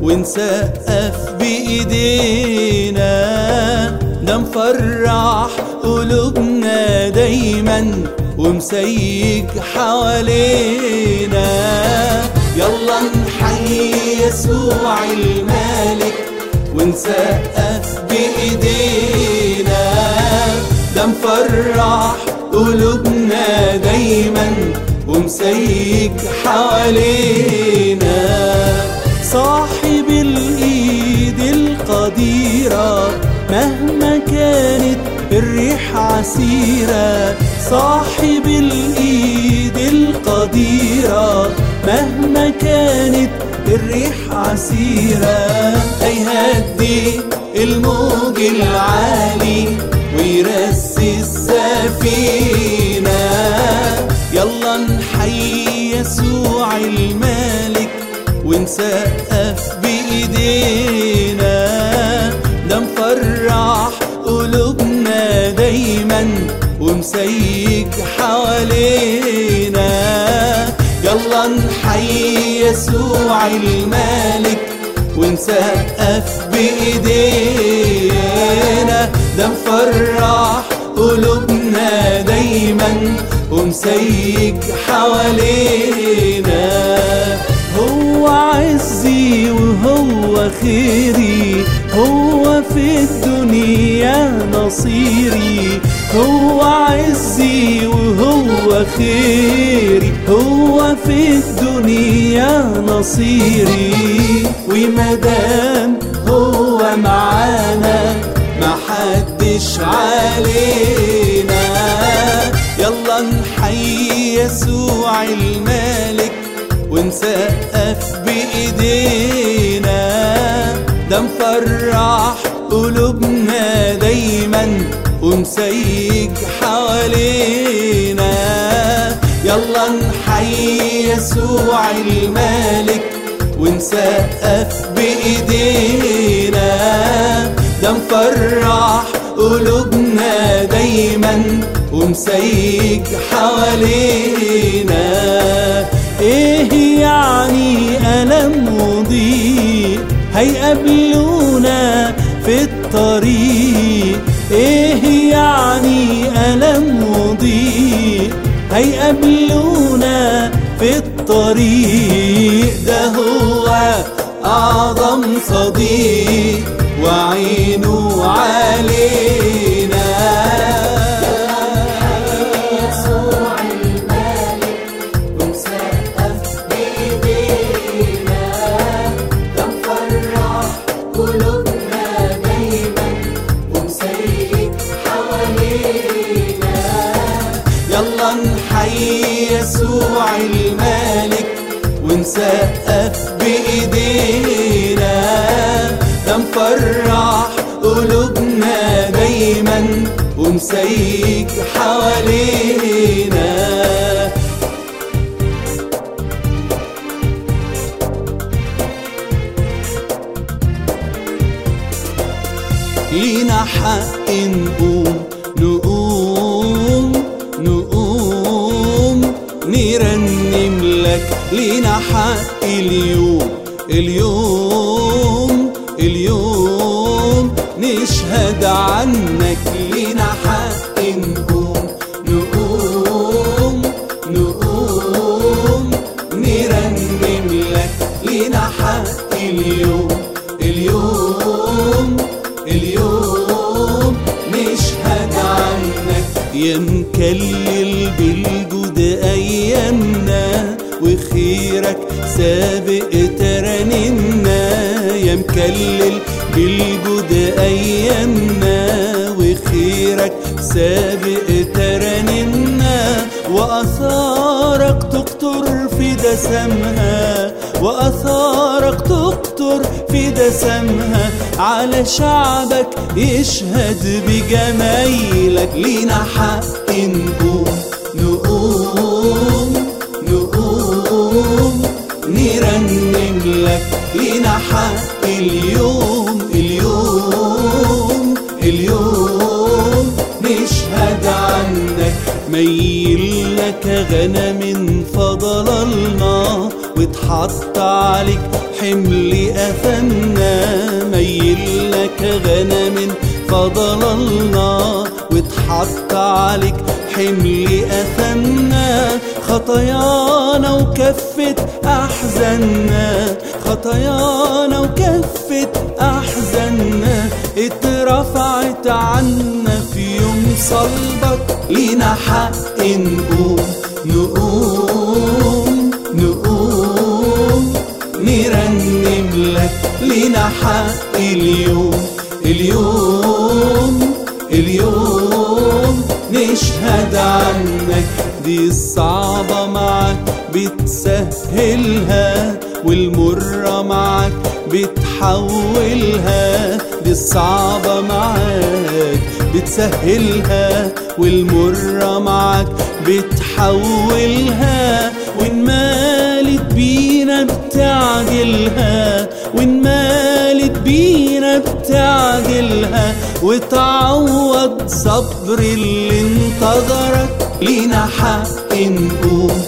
ونسقف بإيدينا ده مفرح قلوبنا دايما ومسيج حوالينا يلا نحيي يسوع الملك ونسقف بإيدينا ده مفرح قلوبنا دايما ومسيج حوالينا صاحب الإيد القديرة مهما كانت الريح عسيرة صاحب الإيد القديرة مهما كانت الريح عسيرة هيهدي الموج العالي ويرسي السفينة يلا نحيي يسوع الملك ونسقف بإيدينا ده مفرح قلوبنا دايما ومسيج حوالينا يلا نحيي يسوع الملك ونسقف بإيدينا ده مفرح قلوبنا دايما ومسيج حوالينا هو عزي وهو خيري هو في الدنيا نصيري هو عزي وهو خيري هو في الدنيا نصيري ومدام هو معانا محدش علينا يلا نحيي يسوع الملك ونسقف بإيدينا ده مفرح قلوبنا دايما ومسيج حوالينا يلا نحيي يسوع الملك ونسقف بإيدينا ده مفرح قلوبنا دايما ومسيج حوالينا ايه يعني ألم وضيق هيقابلونا في الطريق ايه يعني ألم وضيق هيقابلونا في الطريق ده هو أعظم صديق وعينه علينا يسوع الملك ونسقف بإيدينا ده مفرح قلوبنا دايما ومسيج حوالينا يلا نحيي يسوع الملك ونسقف بإيدينا ده مفرح قلوبنا دايما ومسيج حوالينا لينا حق نقوم نقوم نقوم نرنم لك لينا حق اليوم اليوم اليوم نشهد عنك لينا حق نقوم نقوم نقوم نرنم لك لينا حق اليوم اليوم اليوم نشهد عنك يا مكلل بالجود ايامنا وخيرك سابق ترانينا يا مكلل بالجود ايامنا وخيرك سابق ترانينا واثارك تكتر في دسمها واثارك تكتر في دسمها على شعبك يشهد بجمايلك لينا حق نقوم نقوم نقوم نرنم لك لينا حق اليوم اليوم اليوم نشهد عنك ميل لك غنم فضللنا واتحط عليك حمل أثمنا ميل لك غنم فضللنا واتحط عليك حمل أثمنا خطايانا وكفت أحزاننا خطايانا وكفت أحزاننا اترفعت عنا في يوم صلبك لينا حق نقوم نقوم نقوم نرنم لك لينا حق اليوم اليوم اليوم نشهد عنك دي الصعبة معك بتسهلها والمرة معك بتحولها دي الصعبة معك بتسهلها والمرة معك بتحولها وإن مالت بينا بتعجلها وإن مالت بينا بتعجلها وتعوض صبر اللي انتظرك لينا حق نقوم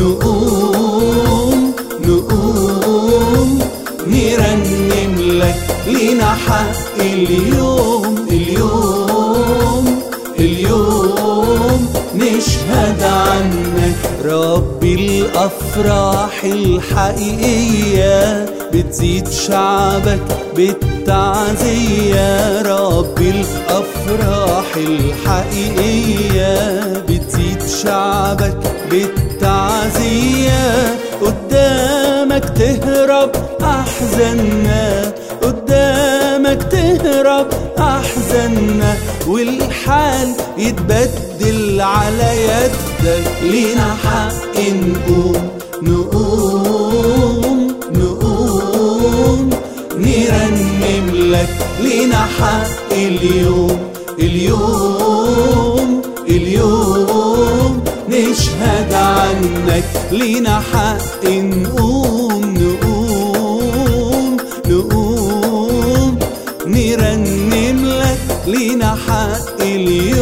نقوم نقوم نرنم لك لينا حق اليوم اليوم اليوم نشهد عنك رب الأفراح الحقيقية بتزيد شعبك بالتعزية رب الأفراح الحقيقية بتزيد شعبك بالتعزية قدامك تهرب أحزاننا قدامك تهرب أحزاننا والحال يتبدل على يدك لينا حق نقوم نقوم نقوم نرنم لك لينا حق اليوم اليوم اليوم نشهد عنك لينا حق نقوم نقوم نقوم نرنم لك لينا حق اليوم